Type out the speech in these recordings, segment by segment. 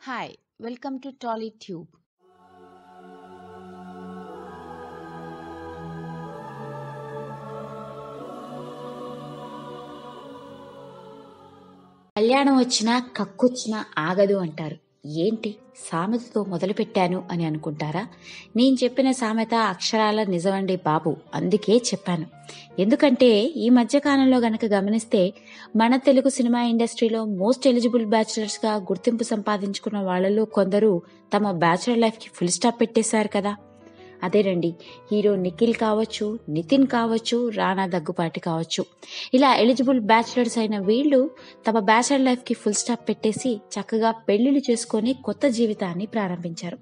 Hi, welcome to TollyTube. కళ్యాణం వచ్చినా కక్కొచ్చినా ఆగదు అంటారు ఏంటి సామెతతో మొదలుపెట్టాను అని అనుకుంటారా నేను చెప్పిన సామెత అక్షరాల నిజమండి బాబు అందుకే చెప్పాను ఎందుకంటే ఈ మధ్య కాలంలో గనక గమనిస్తే మన తెలుగు సినిమా ఇండస్ట్రీలో మోస్ట్ ఎలిజిబుల్ బ్యాచులర్స్ గా గుర్తింపు సంపాదించుకున్న వాళ్ళలో కొందరు తమ బ్యాచులర్ లైఫ్ కి ఫుల్ స్టాప్ పెట్టేశారు కదా అదేనండి హీరో నిఖిల్ కావచ్చు నితిన్ కావచ్చు రానా దగ్గుపాటి కావచ్చు ఇలా ఎలిజిబుల్ బ్యాచులర్స్ అయిన వీళ్ళు తమ బ్యాచులర్ లైఫ్ కి ఫుల్ స్టాప్ పెట్టేసి చక్కగా పెళ్లిళ్ళు చేసుకొని కొత్త జీవితాన్ని ప్రారంభించారు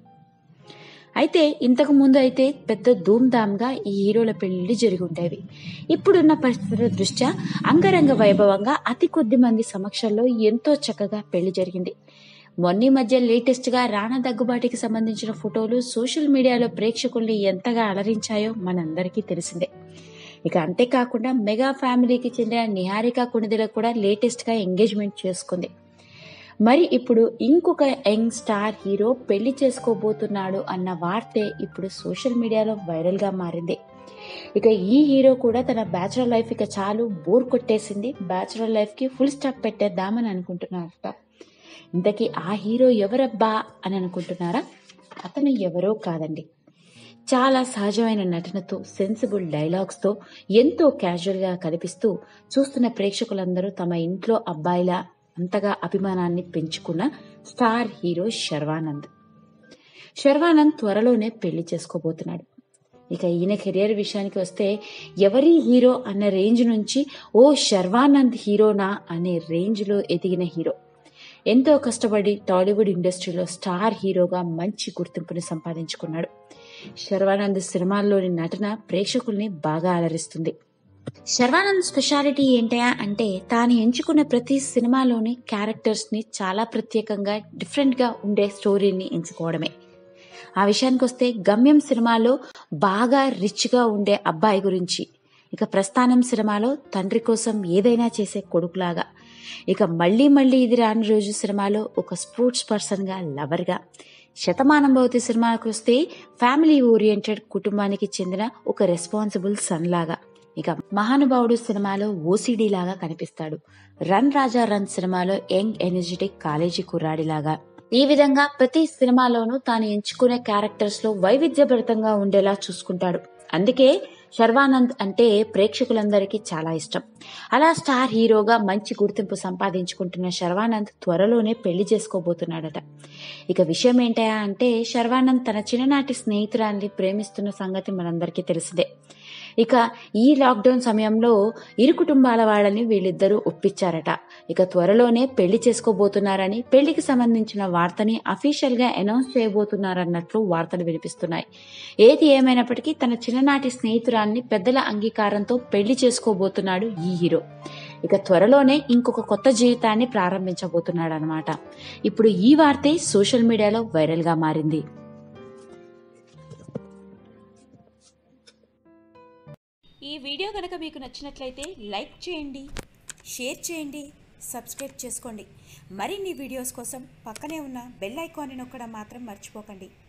అయితే ఇంతకు ముందు అయితే పెద్ద ధూమ్ధామ్గా ఈ హీరోల పెళ్లిళ్ళు జరిగి ఉండేవి ఇప్పుడున్న పరిస్థితుల దృష్ట్యా అంగరంగ వైభవంగా అతి కొద్ది మంది సమక్షంలో ఎంతో చక్కగా పెళ్లి జరిగింది మొన్నీ మధ్య లేటెస్ట్ గా రాణా దగ్గుబాటికి సంబంధించిన ఫోటోలు సోషల్ మీడియాలో ప్రేక్షకుల్ని ఎంతగా అలరించాయో మనందరికీ తెలిసిందే ఇక అంతేకాకుండా మెగా ఫ్యామిలీకి చెందిన నిహారిక కొణిదెల కూడా లేటెస్ట్ గా ఎంగేజ్మెంట్ చేసుకుంది మరి ఇప్పుడు ఇంకొక యంగ్ స్టార్ హీరో పెళ్లి చేసుకోబోతున్నాడు అన్న వార్తే ఇప్పుడు సోషల్ మీడియాలో వైరల్ గా మారింది ఇక ఈ హీరో కూడా తన బ్యాచులర్ లైఫ్ ఇక చాలు బోర్ కొట్టేసింది బ్యాచులర్ లైఫ్ కి ఫుల్ స్టాప్ పెట్టేద్దామని అనుకుంటున్నారట ఇంతకీ ఆ హీరో ఎవరబ్బా అని అనుకుంటున్నారా అతను ఎవరో కాదండి చాలా సహజమైన నటనతో సెన్సిబుల్ డైలాగ్స్తో ఎంతో క్యాజువల్గా కనిపిస్తూ చూస్తున్న ప్రేక్షకులందరూ తమ ఇంట్లో అబ్బాయిలా అంతగా అభిమానాన్ని పెంచుకున్న స్టార్ హీరో శర్వానంద్ శర్వానంద్ త్వరలోనే పెళ్లి చేసుకోబోతున్నాడు ఇక ఈయన కెరియర్ విషయానికి వస్తే ఎవరి హీరో అన్న రేంజ్ నుంచి ఓ శర్వానంద్ హీరోనా అనే రేంజ్లో ఎదిగిన హీరో ఎంతో కష్టపడి టాలీవుడ్ ఇండస్ట్రీలో స్టార్ హీరోగా మంచి గుర్తింపుని సంపాదించుకున్నాడు శర్వానంద్ సినిమాల్లోని నటన ప్రేక్షకుల్ని బాగా అలరిస్తుంది శర్వానంద్ స్పెషాలిటీ ఏంటయా అంటే తాను ఎంచుకున్న ప్రతి సినిమాలోని క్యారెక్టర్స్ ని చాలా ప్రత్యేకంగా డిఫరెంట్ గా ఉండే స్టోరీని ఎంచుకోవడమే ఆ విషయానికి వస్తే గమ్యం సినిమాలో బాగా రిచ్ గా ఉండే అబ్బాయి గురించి ఇక ప్రస్థానం సినిమాలో తండ్రి కోసం ఏదైనా చేసే కొడుకులాగా ఇక మళ్ళీ మళ్ళీ ఇది రాని రోజు సినిమాలో ఒక స్పోర్ట్స్ పర్సన్ గా లవర్ గా శతమానం భవతి సినిమాకి వస్తే ఫ్యామిలీ ఓరియంటెడ్ కుటుంబానికి చెందిన ఒక రెస్పాన్సిబుల్ సన్ లాగా ఇక మహానుభావుడు సినిమాలో ఓసిడి లాగా కనిపిస్తాడు రన్ రాజా రన్ సినిమాలో యంగ్ ఎనర్జెటిక్ కాలేజీ కుర్రాడిలాగా ఈ విధంగా ప్రతి సినిమాలోనూ తాను ఎంచుకునే క్యారెక్టర్స్ లో వైవిధ్యభరితంగా ఉండేలా చూసుకుంటాడు అందుకే శర్వానంద్ అంటే ప్రేక్షకులందరికీ చాలా ఇష్టం అలా స్టార్ హీరోగా మంచి గుర్తింపు సంపాదించుకుంటున్న శర్వానంద్ త్వరలోనే పెళ్లి చేసుకోబోతున్నాడట ఇక విషయం ఏంటా అంటే శర్వానంద్ తన చిన్ననాటి స్నేహితురాల్ని ప్రేమిస్తున్న సంగతి మనందరికీ తెలిసిందే ఇక ఈ లాక్డౌన్ సమయంలో ఇరు కుటుంబాల వాళ్ళని వీళ్ళిద్దరూ ఒప్పించారట ఇక త్వరలోనే పెళ్లి చేసుకోబోతున్నారని పెళ్లికి సంబంధించిన వార్తని అఫీషియల్ గా అనౌన్స్ చేయబోతున్నారన్నట్లు వార్తలు వినిపిస్తున్నాయి ఏది ఏమైనప్పటికీ తన చిన్ననాటి స్నేహితురాల్ని పెద్దల అంగీకారంతో పెళ్లి చేసుకోబోతున్నాడు ఈ హీరో ఇక త్వరలోనే ఇంకొక కొత్త జీవితాన్ని ప్రారంభించబోతున్నాడు అనమాట ఇప్పుడు ఈ వార్తే సోషల్ మీడియాలో వైరల్ గా మారింది ఈ వీడియో కనుక మీకు నచ్చినట్లయితే లైక్ చేయండి షేర్ చేయండి సబ్స్క్రైబ్ చేసుకోండి మరిన్ని వీడియోస్ కోసం పక్కనే ఉన్న బెల్ ఐకాన్ని నొక్కడం మాత్రం మర్చిపోకండి